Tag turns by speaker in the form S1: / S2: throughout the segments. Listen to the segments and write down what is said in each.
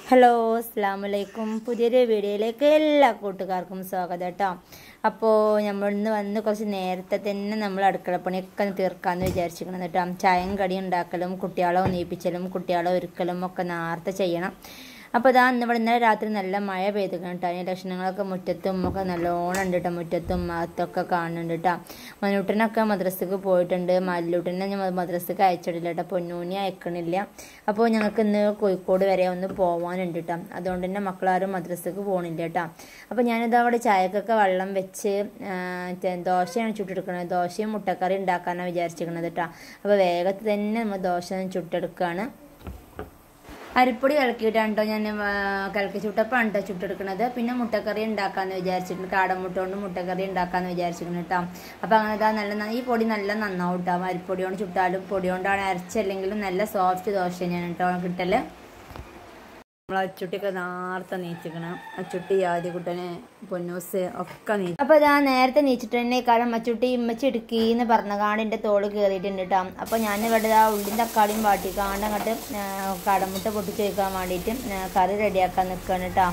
S1: Hello അസ്സാം വലൈക്കും പുതിയൊരു വീഡിയോയിലേക്ക് എല്ലാ കൂട്ടുകാർക്കും സ്വാഗതം കേട്ടോ അപ്പോൾ നമ്മൾ ഇന്ന് വന്ന് കുറച്ച് നേരത്തെ തന്നെ നമ്മൾ അടുക്കളപ്പണിയൊക്കെ ഒന്ന് തീർക്കാമെന്ന് വിചാരിച്ചിരിക്കണം കേട്ടോ ചായയും കടി ഉണ്ടാക്കലും കുട്ടികളെ ഒന്നിപ്പിച്ചലും കുട്ടികളെ ഒരുക്കലും ഒക്കെ നേരത്തെ ചെയ്യണം അപ്പോൾ ഇതാ ഇന്ന് ഇവിടെ ഇന്നലെ രാത്രി നല്ല മഴ പെയ്തിക്കണം കേട്ടോ അതിൻ്റെ ലക്ഷണങ്ങളൊക്കെ മുറ്റത്തും ഒക്കെ നല്ലോണം ഉണ്ട് കേട്ടോ മുറ്റത്തും അകത്തൊക്കെ കാണുന്നുണ്ട് കേട്ടോ മനുട്ടനൊക്കെ മദ്രസക്ക് പോയിട്ടുണ്ട് മല്ലൂട്ടനെ ഞാൻ മദ്രസക്ക് അയച്ചിട്ടില്ല കേട്ടോ പൊന്നൂനി അയക്കണില്ല അപ്പോൾ ഞങ്ങൾക്ക് ഇന്ന് കോഴിക്കോട് വരെ ഒന്ന് പോകാനുണ്ട് കേട്ടോ അതുകൊണ്ട് തന്നെ മക്കളാരും മദ്രസക്ക് പോകണില്ല കേട്ടോ അപ്പോൾ ഞാനിത് അവിടെ ചായക്കൊക്കെ വെള്ളം വെച്ച് ആ, ചെ- ദോശയാണ് ചുട്ടെടുക്കുന്നത് ദോശയും മുട്ടക്കറി ഉണ്ടാക്കാനാണ് വിചാരിച്ചിരിക്കുന്നത് കേട്ടോ അപ്പോൾ വേഗത്തിൽ തന്നെ നമ്മൾ ദോശ ചുട്ടെടുക്കുകയാണ് അരിപ്പൊടി കലക്കിയിട്ടാണ് കേട്ടോ ഞാൻ ആ, കലക്കി ചുട്ടപ്പാണ് കേട്ടോ ചുട്ടെടുക്കുന്നത് പിന്നെ മുട്ടക്കറി ഉണ്ടാക്കാന്ന് വിചാരിച്ചിട്ടുണ്ട് കാടമുട്ട കൊണ്ട് മുട്ടക്കറി ഉണ്ടാക്കാന്ന് വിചാരിച്ചിരിക്കുന്നു കേട്ടോ അപ്പോൾ അങ്ങനെ ഇതാ നല്ല ന- ഈ പൊടി നല്ല നന്നാവും കേട്ടോ അരിപ്പൊടി കൊണ്ട് ചുട്ടാലും പൊടി കൊണ്ടാണ് അരച്ചല്ലെങ്കിലും നല്ല സോഫ്റ്റ് ദോശ തന്നെയാണ് കേട്ടോ കിട്ടല് നമ്മൾ അച്ചുട്ടിയൊക്കെ നേരത്തെ നീച്ചിക്കണം അച്ചുട്ടി ആദ്യകുട്ടനെ പൊന്നൂസ് ഒക്കെ നീ അപ്പോൾ ഇതാ നേരത്തെ നീച്ചിട്ട് തന്നെ കാരണം അച്ചുട്ടി ഇമ്മച്ചി ഇടുക്കീന്ന് പറഞ്ഞ കാടിൻ്റെ തോള് കയറിയിട്ടുണ്ട് കേട്ടോ അപ്പോൾ ഞാൻ ഇവിടെ ആ ഉള്ളിയും തക്കാളിയും വാട്ടി കാണ്ട് അങ്ങോട്ട് കടമുട്ട പൊട്ടിച്ച് വയ്ക്കാൻ വേണ്ടിയിട്ട് ആ, കറി റെഡിയാക്കാൻ നിൽക്കുകയാണ് കേട്ടോ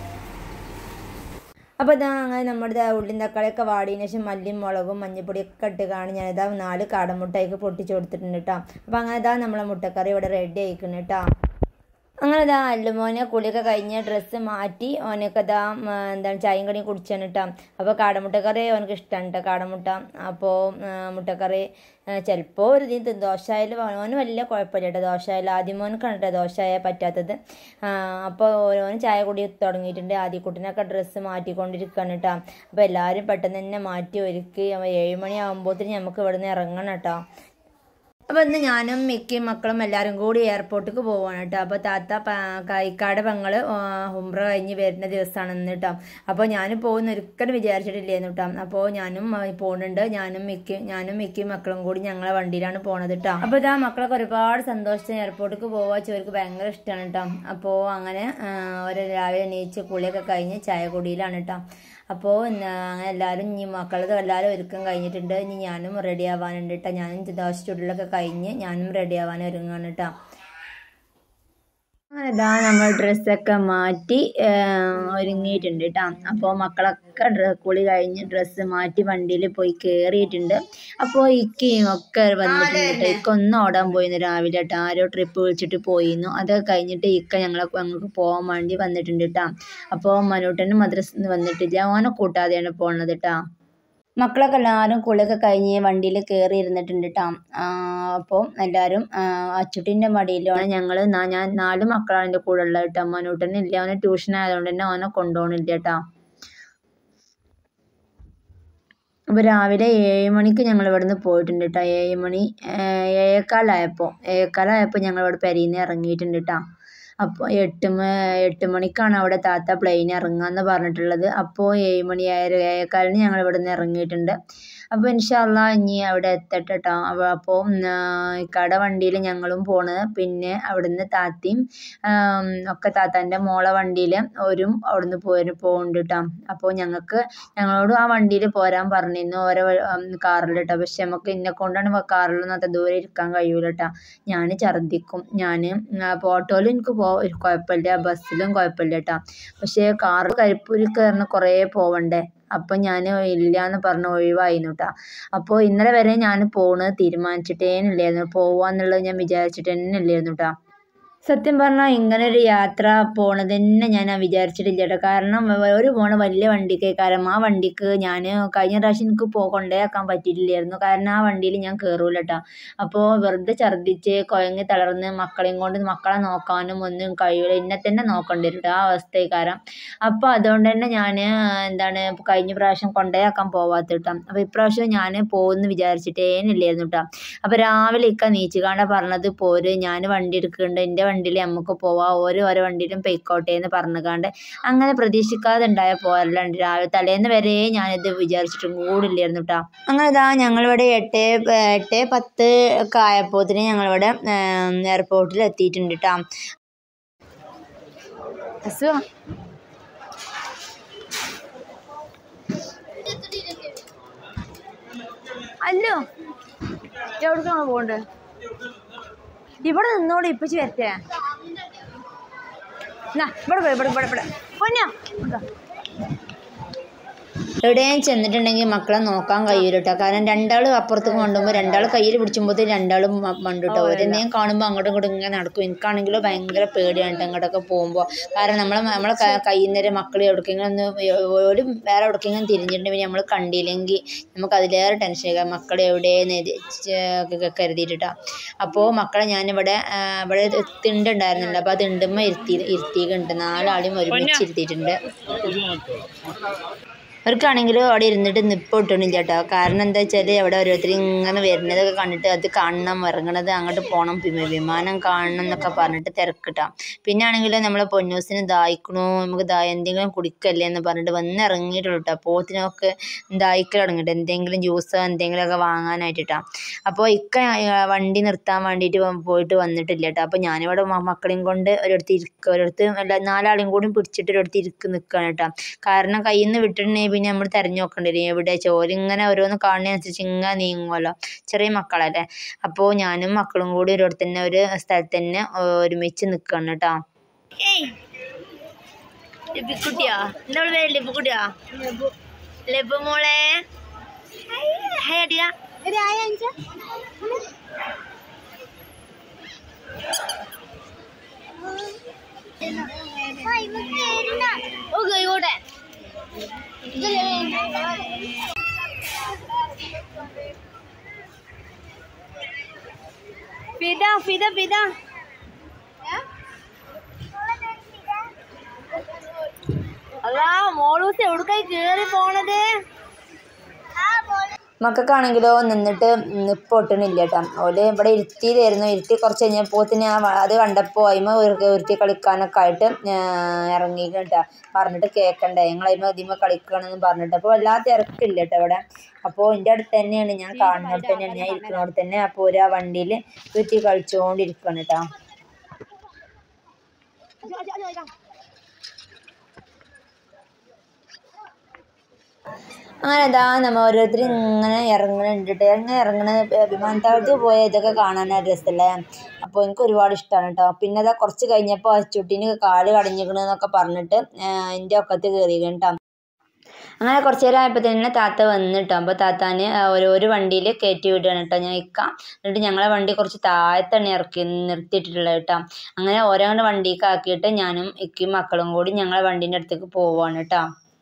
S1: അപ്പോൾ ഇതാ അങ്ങനെ നമ്മുടെ ഇതാ ഉള്ളിയും തക്കാളിയൊക്കെ വാടിയതിന് ശേഷം മല്ലിയും മുളകും മഞ്ഞപ്പൊടിയൊക്കെ ഇട്ട് കാണി ഞാനിതാ നാല് കാടമുട്ടയൊക്കെ പൊട്ടിച്ച് കൊടുത്തിട്ടുണ്ട് കേട്ടോ അപ്പോൾ അങ്ങനെ ഇതാ നമ്മളെ മുട്ടക്കറി ഇവിടെ റെഡി ആയിക്കുന്നു കേട്ടോ അങ്ങനെ ഇതാ അല്ലുമോനെ കുളിയൊക്കെ കഴിഞ്ഞ് ഡ്രസ്സ് മാറ്റി ഓനൊക്കെ ഇതാ ഉം, എന്താണ് ചായയും കടിയും കുടിച്ചാണ് കേട്ടോ അപ്പോൾ കാടമുട്ടക്കറി അവനക്ക് ഇഷ്ടമാണ് കേട്ടോ കാടമുട്ട അപ്പോൾ മുട്ടക്കറി ചിലപ്പോൾ ഒരു ഇതിന് ദോശയായാലും ഓന് വലിയ കുഴപ്പമില്ല കേട്ടോ ദോശയായാലും ആദ്യം മോനക്കാണ് കേട്ടോ ദോശയായ പറ്റാത്തത് ആ, അപ്പോൾ ഓരോന്ന് ചായ കുടി തുടങ്ങിയിട്ടുണ്ട് ആദ്യക്കുട്ടിനൊക്കെ ഡ്രസ്സ് മാറ്റിക്കൊണ്ടിരിക്കുകയാണ് കേട്ടോ അപ്പോൾ എല്ലാവരും പെട്ടെന്ന് തന്നെ മാറ്റി ഒരുക്കി ഏഴ് മണി ആകുമ്പോഴത്തേന് നമുക്ക് ഇവിടുന്ന് ഇറങ്ങണം കേട്ടോ അപ്പോൾ ഇന്ന് ഞാനും മിക്കയും മക്കളും എല്ലാവരും കൂടി എയർപോർട്ടിലേക്ക് പോവാണ് കേട്ടോ അപ്പോൾ താത്ത പ- കൈക്കാട് പെങ്ങള് ഹുംറ കഴിഞ്ഞ് വരുന്ന ദിവസമാണ് ഇന്ന് കേട്ടോ അപ്പോൾ ഞാൻ പോകുന്ന ഒരിക്കലും വിചാരിച്ചിട്ടില്ലായിരുന്നു കേട്ടോ അപ്പോൾ ഞാനും ആ, പോകുന്നുണ്ട് ഞാനും മിക്കയും ഞാനും മിക്കയും മക്കളും കൂടി ഞങ്ങളെ വണ്ടിയിലാണ് പോണത് കേട്ടോ അപ്പോൾ ഇതാ മക്കളൊക്കെ ഒരുപാട് സന്തോഷത്തിന് എയർപോർട്ടിലേക്ക് പോവാ ചോർക്ക് ഭയങ്കര ഇഷ്ടമാണ് കേട്ടോ അപ്പോൾ അങ്ങനെ ആ, ഒരു രാവിലെ എണീച്ച് കുളിയൊക്കെ കഴിഞ്ഞ് ചായ കുടിയിലാണ് കേട്ടോ അപ്പോൾ അങ്ങനെ എല്ലാവരും ഇനി മക്കളത് എല്ലാവരും ഒരുക്കം കഴിഞ്ഞിട്ടുണ്ട് ഇനി ഞാനും റെഡി ആവാനുണ്ട് കേട്ടോ ഞാനും ദോശ ചുടലൊക്കെ കഴിഞ്ഞ് ഞാനും റെഡി ആവാൻ ഒരുങ്ങാണ് കേട്ടോ അങ്ങനെ ഇതാ നമ്മൾ ഡ്രസ്സൊക്കെ മാറ്റി ആ, ഒരുങ്ങിയിട്ടുണ്ട് കേട്ടോ അപ്പോൾ മക്കളൊക്കെ ഡ്ര കുളി കഴിഞ്ഞ് ഡ്രസ്സ് മാറ്റി വണ്ടിയിൽ പോയി കയറിയിട്ടുണ്ട് അപ്പോൾ ഇക്കയും ഒക്കെ വന്നിട്ടുണ്ട് കേട്ടോ ഇക്ക ഒന്ന് ഓടാൻ പോയിരുന്നു രാവിലെ കേട്ടോ ആരോ ട്രിപ്പ് വിളിച്ചിട്ട് പോയിരുന്നു അതൊക്കെ കഴിഞ്ഞിട്ട് ഇക്ക ഞങ്ങളെ ഞങ്ങൾക്ക് പോകാൻ വേണ്ടി വന്നിട്ടുണ്ട് കേട്ടോ അപ്പോൾ മനൂട്ടന് മദ്രസയിൽ നിന്ന് വന്നിട്ടില്ല ഓനെ കൂട്ടാതെയാണ് പോണത് കേട്ടോ മക്കളൊക്കെ എല്ലാവരും കുളിയൊക്കെ കഴിഞ്ഞ് വണ്ടിയിൽ കയറി ഇരുന്നിട്ടുണ്ട് കേട്ടോ അപ്പോൾ എല്ലാവരും അച്ചുട്ടിൻ്റെ മടിയിലാണ് ഞങ്ങൾ ഞാൻ നാല് മക്കളാണ് എൻ്റെ കൂടെ ഉള്ളത് കേട്ടോ മനൂട്ടനില്ല അവന് ട്യൂഷൻ ആയതുകൊണ്ട് തന്നെ അവനെ കൊണ്ടുപോകണില്ല കേട്ടോ അപ്പോൾ രാവിലെ ഏഴ് മണിക്ക് ഞങ്ങൾ ഇവിടുന്ന് പോയിട്ടുണ്ട് കേട്ടോ ഏഴ് മണി ഏഹ് ഏഴേക്കാലായപ്പോൾ ഏഴേക്കാലായപ്പോൾ ഞങ്ങൾ ഇവിടെ പെരിയിൽ നിന്ന് ഇറങ്ങിയിട്ടുണ്ട് കേട്ടോ അപ്പോൾ എട്ട് മ എട്ട് മണിക്കാണ് അവിടെ താത്ത പ്ലെയിൻ ഇറങ്ങാന്ന് പറഞ്ഞിട്ടുള്ളത് അപ്പോൾ ഏഴ് മണി ഏഴര ഏഴേക്കാലിന് ഞങ്ങൾ ഇവിടെ നിന്ന് ഇറങ്ങിയിട്ടുണ്ട് അപ്പോൾ ഇൻഷാല്ല ഇനി അവിടെ എത്തട്ടെ കേട്ടോ അപ്പോൾ ഇക്കടെ വണ്ടിയിൽ ഞങ്ങളും പോണത് പിന്നെ അവിടുന്ന് താത്തയും ആം, ഒക്കെ താത്താൻ്റെ മോളെ വണ്ടിയിൽ ഒരു അവിടുന്ന് പോയി പോകുന്നുണ്ട് കേട്ടോ അപ്പോൾ ഞങ്ങൾക്ക് ഞങ്ങളോട് ആ വണ്ടിയിൽ പോരാൻ പറഞ്ഞിരുന്നു ഓരോ കാറിൽ കേട്ടോ പക്ഷെ നമുക്ക് എന്നെ കൊണ്ടാണ് കാറിലൊന്നും അത്ര ദൂരെ ഇരിക്കാൻ കഴിയൂല കേട്ടോ ഞാൻ ഛർദ്ദിക്കും ഞാൻ അപ്പോൾ ഓട്ടോയിൽ എനിക്ക് പോ കുഴപ്പമില്ല ബസ്സിലും കുഴപ്പമില്ല കേട്ടോ പക്ഷേ കാറ് കരിപ്പൂരിൽ കയറുന്ന കുറേ പോവണ്ടേ അപ്പം ഞാൻ ഇല്ല എന്ന് പറഞ്ഞ് ഒഴിവായിരുന്നു കേട്ടോ അപ്പോൾ ഇന്നലെ വരെ ഞാൻ പോണത് തീരുമാനിച്ചിട്ടേ ഇല്ലായിരുന്നു പോവാന്നുള്ളത് ഞാൻ വിചാരിച്ചിട്ട് തന്നെ ഇല്ലായിരുന്നു കേട്ടോ സത്യം പറഞ്ഞാൽ ഇങ്ങനെ ഒരു യാത്ര പോണത് തന്നെ ഞാൻ വിചാരിച്ചിട്ടില്ല കേട്ടോ കാരണം വ- ഒരു പോണ വലിയ വണ്ടിക്ക് കാരണം ആ വണ്ടിക്ക് ഞാൻ കഴിഞ്ഞ പ്രാവശ്യം എനിക്ക് പോ കൊണ്ടേയാക്കാൻ പറ്റിയിട്ടില്ലായിരുന്നു കാരണം ആ വണ്ടിയിൽ ഞാൻ കയറൂല കേട്ടോ അപ്പോൾ വെറുതെ ഛർദ്ദിച്ച് കുഴങ്ങി തളർന്ന് മക്കളെയും കൊണ്ട് മക്കളെ നോക്കാനും ഒന്നും കഴിയൂല എന്നെ തന്നെ നോക്കേണ്ടി വരും കേട്ടോ ആ അവസ്ഥക്കാരം അപ്പോൾ അതുകൊണ്ട് തന്നെ ഞാൻ എന്താണ് കഴിഞ്ഞ പ്രാവശ്യം കൊണ്ടേയാക്കാൻ പോവാത്ത കേട്ടോ അപ്പോൾ ഇപ്രാവശ്യം ഞാൻ പോകുമെന്ന് വിചാരിച്ചിട്ടേ ഇല്ലായിരുന്നു കേട്ടോ അപ്പോൾ രാവിലെ ഇക്ക നീച്ചുകാണ്ട പറഞ്ഞത് പോര് ഞാൻ വണ്ടി എടുക്കുന്നുണ്ട് എൻ്റെ വണ്ടിയിൽ നമുക്ക് പോവാം ഓരോ ഓരോ വണ്ടിയിലും പൊയ്ക്കോട്ടെ എന്ന് പറഞ്ഞുകാണ്ട് അങ്ങനെ പ്രതീക്ഷിക്കാതെ ഉണ്ടായ പോരലുണ്ട് രാവിലെ തലേന്ന് വരെ ഞാനിത് വിചാരിച്ചിട്ടും കൂടില്ലായിരുന്നു കേട്ടോ അങ്ങനെ ഇതാ ഞങ്ങളിവിടെ എട്ട് എട്ട് പത്ത് ഒക്കെ ആയപ്പോത്തിന് ഞങ്ങളിവിടെ എയർപോർട്ടിൽ എത്തിയിട്ടുണ്ട് കേട്ടോ അസുഖ അല്ലോ എവിടേക്കാണ് പോകണ്ടേ ഇവിടെ നിന്നോട് ഇപ്പച്ചി വരട്ടെ എന്നാ ഇവിടെ പോയി ഇവിടെ ഇവിടെ ഇവിടെ പൊന്നോ ഇങ്ങോട്ടോ. എവിടെയും ചെന്നിട്ടുണ്ടെങ്കിൽ മക്കളെ നോക്കാൻ കഴിയൂല കേട്ടോ കാരണം രണ്ടാൾ അപ്പുറത്തേക്ക് കൊണ്ടുപോകുമ്പോൾ രണ്ടാൾ കയ്യിൽ പിടിച്ചുമ്പോൾ രണ്ടാളും മണ്ടു കേട്ടോ ഒരെന്നെയും കാണുമ്പോൾ അങ്ങോട്ടും ഇങ്ങോട്ടും ഇങ്ങനെ നടക്കും എനിക്കാണെങ്കിലോ ഭയങ്കര പേടിയാണ് കേട്ടോ അങ്ങോട്ടൊക്കെ പോകുമ്പോൾ കാരണം നമ്മളെ നമ്മളെ ക- കയ്യിൽ നിന്ന് മക്കൾ എവിടേക്കെങ്കിലും ഒന്ന് ഒരു വേറെ എവിടേക്കെങ്കിലും തിരിഞ്ഞിട്ടുണ്ടെങ്കിൽ നമ്മൾ കണ്ടില്ലെങ്കിൽ നമുക്ക് അതിലേറെ ടെൻഷൻ ആയിരിക്കും മക്കളെ എവിടെയെന്ന് കരുതിയിട്ടാ അപ്പോൾ മക്കളെ ഞാനിവിടെ ആ, ഇവിടെ തിണ്ടുണ്ടായിരുന്നല്ലോ അപ്പോൾ ആ തിണ്ടുമ്പോൾ ഇരുത്തി ഇരുത്തിയിട്ടുണ്ട് നാലാളെയും ഒരുമിച്ച് ഇരുത്തിയിട്ടുണ്ട് അവർക്കാണെങ്കിലും അവിടെ ഇരുന്നിട്ട് നിപ്പ് കിട്ടണില്ല കേട്ടോ കാരണം എന്താ വെച്ചാൽ അവിടെ ഓരോരുത്തർ ഇങ്ങനെ വരുന്നതൊക്കെ കണ്ടിട്ട് അത് കാണണം ഇറങ്ങണത് അങ്ങോട്ട് പോകണം പിന്നെ വിമാനം കാണണം എന്നൊക്കെ പറഞ്ഞിട്ട് തിരക്കിട്ടാം പിന്നെ ആണെങ്കിൽ നമ്മളെ പൊന്നൂസിന് ദാഹിക്കണു നമുക്ക് ദാ എന്തെങ്കിലും കുടിക്കല്ലേ എന്ന് പറഞ്ഞിട്ട് വന്ന് ഇറങ്ങിയിട്ടുള്ളൂ കേട്ടോ പോത്തിനൊക്കെ ദാഹിക്കൽ തുടങ്ങിയിട്ട് എന്തെങ്കിലും ജ്യൂസോ എന്തെങ്കിലുമൊക്കെ വാങ്ങാനായിട്ടാ അപ്പോൾ ഇക്ക ആ, വണ്ടി നിർത്താൻ വേണ്ടിയിട്ട് വ- പോയിട്ട് വന്നിട്ടില്ല കേട്ടോ അപ്പോൾ ഞാനിവിടെ മ- മക്കളെയും കൊണ്ട് ഒരിടത്ത് ഇരിക്കുക ഒരിടത്ത് അല്ല നാലാളെയും കൂടി പിടിച്ചിട്ട് ഒരിടത്ത് ഇരിക്ക് നിൽക്കുകയാണ് കേട്ടോ കാരണം കയ്യിൽ നിന്ന് വിട്ടിട്ടുണ്ടെങ്കിൽ പിന്നെ നമ്മൾ തിരഞ്ഞു നോക്കേണ്ടി വരും എവിടെ ചോര ഇങ്ങനെ ഓരോന്ന് കാണുന്നതനുസരിച്ച് ഇങ്ങനെ നീങ്ങുമല്ലോ ചെറിയ മക്കളല്ലേ അപ്പോൾ ഞാനും മക്കളും കൂടി ഒരിടത്ത് തന്നെ ഒരു സ്ഥലത്ത് തന്നെ ഒരുമിച്ച് നിൽക്കണം കേട്ടോ ലിപ്പിക്കുട്ടിയാ എന്താ പേര് ലിപ്പിക്കുട്ടിയാ ലിപ്പ് മോളെ ഹേ അടിയാ ഓക്കെ ആയിക്കോട്ടെ ഫിദ ഫിദ ഫിദ അല്ല മോളൂസ് എവിടേക്കായി കേറി പോണത് മക്കൾക്കാണെങ്കിലോ നിന്നിട്ട് നിപ്പ് ഒട്ടണില്ല കേട്ടോ ഓല് ഇവിടെ ഇരുത്തിയതായിരുന്നു ഇരുത്തി കുറച്ച് കഴിഞ്ഞപ്പോത്തിന് ആ വ- അത് കണ്ടപ്പോൾ അതിമ ഉരുത്തി കളിക്കാനൊക്കെ ആയിട്ട് ഇറങ്ങി കേട്ടോ പറഞ്ഞിട്ട് കേൾക്കണ്ടേ ഞങ്ങൾ അതിമ ഇതിമ കളിക്കണമെന്ന് പറഞ്ഞിട്ട് അപ്പോൾ വല്ലാത്ത ഇറക്കില്ല കേട്ടോ ഇവിടെ അപ്പോൾ എൻ്റെ അടുത്ത് തന്നെയാണ് ഞാൻ കാണുന്നിടത്ത് തന്നെയാണ് ഞാൻ ഇരിക്കുന്നിടത്ത് തന്നെ അപ്പോൾ ഒരു ആ വണ്ടിയിൽ ഉരുത്തി കളിച്ചുകൊണ്ടിരിക്കുകയാണ് കേട്ടോ അങ്ങനെ ഇതാ നമ്മൾ ഓരോരുത്തർ ഇങ്ങനെ ഇറങ്ങുന്നുണ്ട് കേട്ടോ എങ്ങനെ ഇറങ്ങണത് വിമാനത്താവളത്തിൽ പോയ ഇതൊക്കെ കാണാനായിട്ട് രസമല്ലേ അപ്പോൾ എനിക്ക് ഒരുപാട് ഇഷ്ടമാണ് കേട്ടോ പിന്നെ അതാ കുറച്ച് കഴിഞ്ഞപ്പോൾ അച്ചുട്ടിന് കാല് കടഞ്ഞിക്കണെന്നൊക്കെ പറഞ്ഞിട്ട് എൻ്റെ ഒക്കത്ത് കയറിയിരിക്കണം കേട്ടോ അങ്ങനെ കുറച്ച് നേരം ആയപ്പോൾ തന്നെ താത്ത വന്നു കേട്ടോ അപ്പോൾ താത്താന് ഒരു ഒരു വണ്ടിയിൽ കയറ്റി വിടുകയാണ് കേട്ടോ ഞാൻ ഇക്കാം എന്നിട്ട് ഞങ്ങളെ വണ്ടി കുറച്ച് താഴത്താണ് ഇറക്കി നിർത്തിയിട്ടുള്ളത് കേട്ടോ അങ്ങനെ ഓരോ വണ്ടിക്ക് ആക്കിയിട്ട് ഞാനും ഇക്കും മക്കളും കൂടി ഞങ്ങളെ വണ്ടീൻ്റെ അടുത്തേക്ക് പോവുകയാണ് കേട്ടോ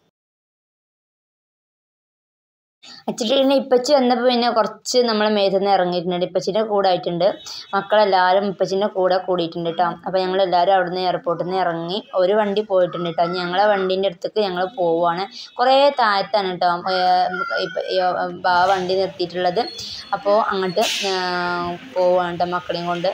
S1: അച്ചിട്ട് പിന്നെ ഇപ്പച്ചി വന്നപ്പോൾ പിന്നെ കുറച്ച് നമ്മളെ മേത്ത് നിന്ന് ഇറങ്ങിയിട്ടുണ്ട് ഇപ്പച്ചിൻ്റെ കൂടെ ആയിട്ടുണ്ട് മക്കളെല്ലാവരും ഇപ്പച്ചിൻ്റെ കൂടെ കൂടിയിട്ടുണ്ട് കേട്ടോ അപ്പോൾ ഞങ്ങളെല്ലാവരും അവിടുന്ന് എയർപോർട്ടിൽ നിന്ന് ഇറങ്ങി ഒരു വണ്ടി പോയിട്ടുണ്ട് കേട്ടോ ഞങ്ങളെ വണ്ടീൻ്റെ അടുത്തേക്ക് ഞങ്ങൾ പോവുകയാണ് കുറേ താഴത്താണ് കേട്ടോ ഇപ്പം ആ വണ്ടി നിർത്തിയിട്ടുള്ളത് അപ്പോൾ അങ്ങോട്ട് പോവുകയാണ് കേട്ടോ മക്കളെയും കൊണ്ട്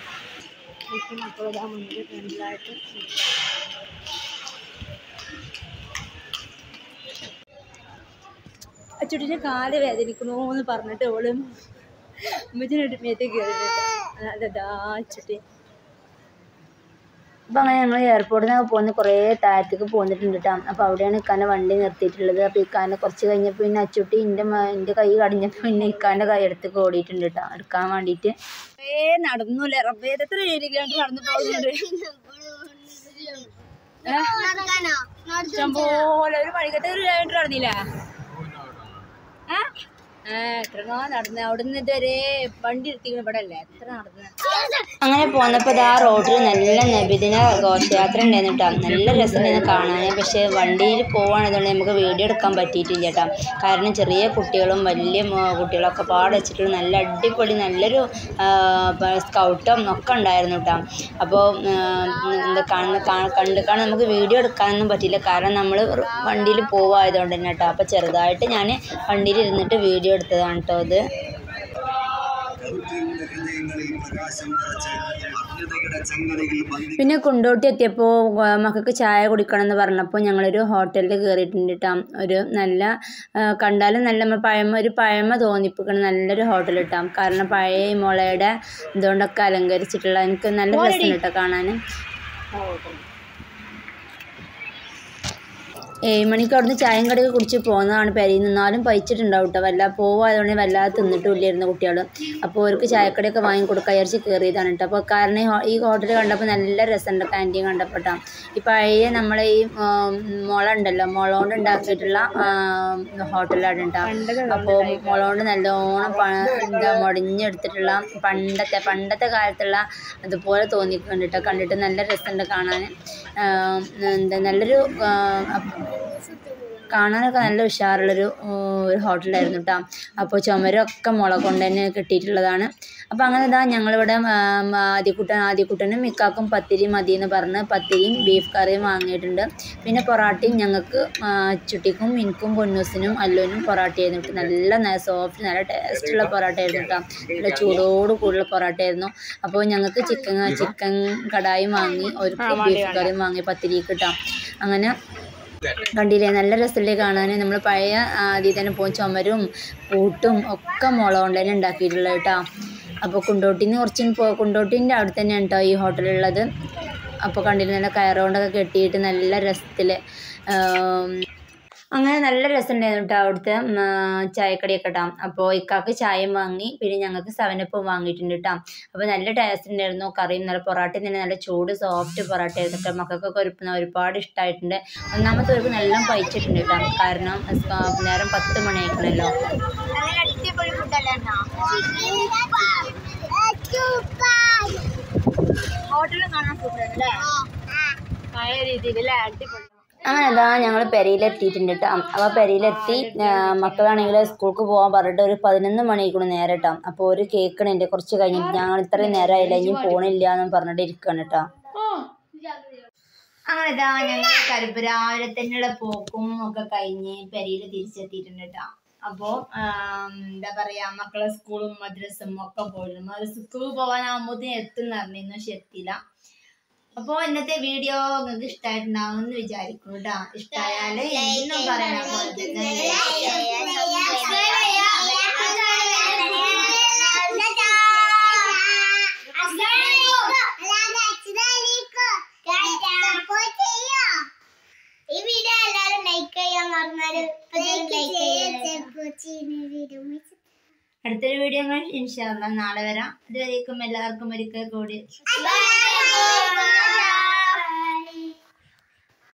S2: അച്ചുട്ടിൻ്റെ കാല് വേദനിക്കണോ എന്ന് പറഞ്ഞിട്ട് ഓള് ഉമ്മച്ചിനോട് മേത്തേക്ക് കയറിയിട്ട് അതാ അച്ചുട്ടി
S1: അപ്പോൾ അങ്ങനെ ഞങ്ങൾ എയർപോർട്ടിൽ നിന്നൊക്കെ പോകുന്ന കുറേ താഴത്തേക്ക് പോന്നിട്ടുണ്ട് കേട്ടോ അപ്പോൾ അവിടെയാണ് ഇക്കാൻ്റെ വണ്ടി നിർത്തിയിട്ടുള്ളത് അപ്പോൾ ഇക്കാൻ്റെ കുറച്ച് കഴിഞ്ഞപ്പോൾ പിന്നെ അച്ചുട്ടി എൻ്റെ എൻ്റെ കൈ കടിഞ്ഞപ്പോൾ പിന്നെ ഇക്കാൻ്റെ കൈ എടുത്ത് ഓടിയിട്ടുണ്ട് കേട്ടോ എടുക്കാൻ വേണ്ടിയിട്ട്
S2: ഏ നടന്നൂല്ലേ റബ്ബേ ഇത് എത്ര കിലോമീറ്റർ നടന്നു പോകുന്നുണ്ട് ഇഷ്ടംപോലെ ഒരു മണിക്കത്തെ ഒരു കിലോമീറ്റർ നടന്നില്ലേ ആ ഏ എത്രയോ നടന്ന് അവിടുന്ന് ഇതുവരെ വണ്ടി എടുത്തിങ്ങനെ ഇവിടെ അല്ലേ എത്ര നടന്ന്
S1: അങ്ങനെ പോന്നപ്പോൾ ആ റോഡിൽ നല്ല നബിദിന ഘോഷയാത്ര ഉണ്ടായിരുന്നു കേട്ടോ നല്ല രസമുണ്ടായിരുന്നു കാണാൻ പക്ഷേ വണ്ടിയിൽ പോവാണതുകൊണ്ട് നമുക്ക് വീഡിയോ എടുക്കാൻ പറ്റിയിട്ടില്ല കേട്ടോ കാരണം ചെറിയ കുട്ടികളും വലിയ മോ- കുട്ടികളൊക്കെ പാടെ വെച്ചിട്ടുള്ള നല്ല അടിപൊളി നല്ലൊരു സ്കൗട്ടും ഒക്കെ ഉണ്ടായിരുന്നു കേട്ടോ അപ്പോൾ എന്താ കാണുന്ന കാ- കണ്ട് കാണാൻ നമുക്ക് വീഡിയോ എടുക്കാനൊന്നും പറ്റിയില്ല കാരണം നമ്മൾ വണ്ടിയിൽ പോവായതുകൊണ്ട് തന്നെ കേട്ടോ അപ്പോൾ ചെറുതായിട്ട് ഞാൻ വണ്ടിയിൽ ഇരുന്നിട്ട് വീഡിയോ എടുത്തതാണ് കേട്ടോ ഇത് പിന്നെ കുണ്ടോട്ടി എത്തിയപ്പോൾ മക്കൾക്ക് ചായ കുടിക്കണം എന്ന് പറഞ്ഞപ്പോൾ ഞങ്ങളൊരു ഹോട്ടലിൽ കയറിയിട്ടുണ്ട് കേട്ടോ ഒരു നല്ല ആ, കണ്ടാലും നല്ല നമ്മ പഴമ ഒരു പഴമ തോന്നിപ്പിക്കണ നല്ലൊരു ഹോട്ടൽ കേട്ടോ കാരണം പഴയ മുളയുടെ ഇതുകൊണ്ടൊക്കെ അലങ്കരിച്ചിട്ടുള്ള എനിക്ക് നല്ല രസമുണ്ട് കേട്ടോ കാണാൻ ഏഴ് മണിക്ക് അവിടുന്ന് ചായയും കടിയൊക്കെ കുടിച്ച് പോകുന്നതാണ് പെരിയിൽ നിന്നാലും പൈച്ചിട്ടുണ്ടാവും കേട്ടോ വല്ല പോവായതുകൊണ്ട് വല്ലാതെ തിന്നിട്ടില്ലായിരുന്നു കുട്ടികൾ അപ്പോൾ അവർക്ക് ചായക്കടിയൊക്കെ വാങ്ങി കൊടുക്കാൻ വിചാരിച്ച് കയറിയതാണ് കേട്ടോ അപ്പോൾ കാരണം ഈ ഹോ- ഈ ഹോട്ടൽ കണ്ടപ്പോൾ നല്ല രസമുണ്ട് ക്യാൻറ്റീൻ കണ്ടപ്പോൾ കേട്ടോ ഈ പഴയ നമ്മളെ ഈ ഉം, മുള ഉണ്ടല്ലോ മുള കൊണ്ട് ഉണ്ടാക്കിയിട്ടുള്ള ഹോട്ടലാണ് കേട്ടോ അപ്പോൾ മുള കൊണ്ട് നല്ലോണം പ എന്താ മുടഞ്ഞെടുത്തിട്ടുള്ള പണ്ടത്തെ പണ്ടത്തെ കാലത്തുള്ള അതുപോലെ തോന്നിക്കുന്നുണ്ട് കേട്ടോ കണ്ടിട്ട് നല്ല രസമുണ്ട് കാണാൻ എന്താ നല്ലൊരു ആ, അപ്പ് കാണാനൊക്കെ നല്ല ഉഷാറുള്ളൊരു ഉം, ഒരു ഹോട്ടലായിരുന്നു കേട്ടോ അപ്പോൾ ചുമരൊക്കെ മുള കൊണ്ട് തന്നെ കിട്ടിയിട്ടുള്ളതാണ് അപ്പോൾ അങ്ങനെ ഇതാ ഞങ്ങളിവിടെ ആം, ആദ്യക്കുട്ടൻ ആദ്യക്കുട്ടനും മിക്കാക്കും പത്തിരി മതി എന്ന് പറഞ്ഞ് പത്തിരിയും ബീഫ് കറിയും വാങ്ങിയിട്ടുണ്ട് പിന്നെ പൊറാട്ടയും ഞങ്ങൾക്ക് ആ, ചുട്ടിക്കും മിനിക്കും പൊന്നൂസിനും അല്ലുവിനും പൊറാട്ടയായിരുന്നു കേട്ടോ നല്ല സോഫ്റ്റ് നല്ല ടേസ്റ്റുള്ള പൊറാട്ട ആയിരുന്നു കേട്ടോ നല്ല ചൂടോട് കൂടുതൽ പൊറാട്ട ആയിരുന്നു അപ്പോൾ ഞങ്ങൾക്ക് ചിക്കൻ ചിക്കൻ കടായും വാങ്ങി ഒരു ബീഫ് കറിയും വാങ്ങി പത്തിരിക്ക് കിട്ടാം അങ്ങനെ കണ്ടില്ലേ നല്ല രസമല്ലേ കാണാൻ നമ്മൾ പഴയ ആദ്യം തന്നെ പോകും ചുമരും പൂട്ടും ഒക്കെ മുള കൊണ്ട് തന്നെ ഉണ്ടാക്കിയിട്ടുള്ളത് കേട്ടോ അപ്പോൾ കുണ്ടോട്ടിന്ന് കുറച്ച് പോ കുണ്ടോട്ടിൻ്റെ അവിടെ തന്നെയാണ് കേട്ടോ ഈ ഹോട്ടലുള്ളത് അപ്പോൾ കണ്ടില്ലേ നല്ല കയറുകൊണ്ടൊക്കെ കെട്ടിയിട്ട് നല്ല രസത്തിൽ അങ്ങനെ നല്ല രസമുണ്ടായിരുന്നു കേട്ടോ അവിടുത്തെ ഉം, ആ, ചായക്കടിയൊക്കെ ഇട്ടാം അപ്പോൾ ഇക്കാക്ക് ചായയും വാങ്ങി പിന്നെ ഞങ്ങൾക്ക് സെവനപ്പും വാങ്ങിയിട്ടുണ്ട് കേട്ടോ അപ്പോൾ നല്ല ടേസ്റ്റ് ഉണ്ടായിരുന്നു കറിയും നല്ല പൊറാട്ടയും തന്നെ നല്ല ചൂട് സോഫ്റ്റ് പൊറാട്ട ആയിരുന്നു കേട്ടോ മക്കൾക്കൊക്കെ ഒരു ഒരുപാട് ഇഷ്ടമായിട്ടുണ്ട് ഒന്നാമത്തെ ഒരു നല്ല പഴിച്ചിട്ടുണ്ട് കേട്ടോ കാരണം ആ, നേരം പത്ത് മണി ആയിക്കണല്ലോ
S2: നല്ല അടിപൊളി ഫുഡല്ലേ ഹോട്ടലും കാണാൻ സൂപ്പറാണ് അല്ലേ പഴയ രീതിയിൽ അല്ലേ അടിപൊളി
S1: അങ്ങനെ അതാ ഞങ്ങൾ പെരയിലെത്തിയിട്ടുണ്ട് കേട്ടോ അപ്പോൾ പെരയിലെത്തി ആ, മക്കളാണെങ്കിൽ സ്കൂൾക്ക് പോകാൻ പറഞ്ഞിട്ട് ഒരു പതിനൊന്ന് മണിക്കൂടെ നേരം കേട്ടോ അപ്പോൾ ഒരു കേൾക്കണുണ്ട് കുറച്ച് കഴിഞ്ഞിട്ട് ഞങ്ങൾ ഇത്രയും നേരമായില്ല ഇനി പോണില്ല എന്ന് പറഞ്ഞിട്ട് ഇരിക്കുകയാണ് കേട്ടോ അങ്ങനെ ഇതാ ഞങ്ങൾ കരുപ്പ് രാവിലെ തന്നെയുള്ള പോക്കും ഒക്കെ കഴിഞ്ഞ് പെരയിൽ തിരിച്ചെത്തിയിട്ടുണ്ട് കേട്ടോ അപ്പോൾ എന്താ പറയാ മക്കളെ സ്കൂളും മദ്രസും ഒക്കെ പോയിരുന്നു മദ്രസ സ്കൂളിൽ പോകാനാകുമ്പോഴത്തേന് എത്തുന്ന പറഞ്ഞിരുന്നു പക്ഷെ എത്തിയില്ല അപ്പോൾ ഇന്നത്തെ വീഡിയോ നിങ്ങൾക്ക് ഇഷ്ടമായിട്ടുണ്ടാവും എന്ന് വിചാരിക്കുന്നു കേട്ടോ ഇഷ്ടമായാൽ എന്നും പറയണം പോലെ തന്നെ
S3: ഈ വീഡിയോ എല്ലാവരും ലൈക്ക് ചെയ്യാൻ മറന്നാലും
S1: അടുത്തൊരു വീഡിയോ ഇൻഷാല്ല നാളെ വരാം ഇതുവരേക്കും എല്ലാവർക്കും ഒരിക്കൽ കൂടി
S3: ബൈ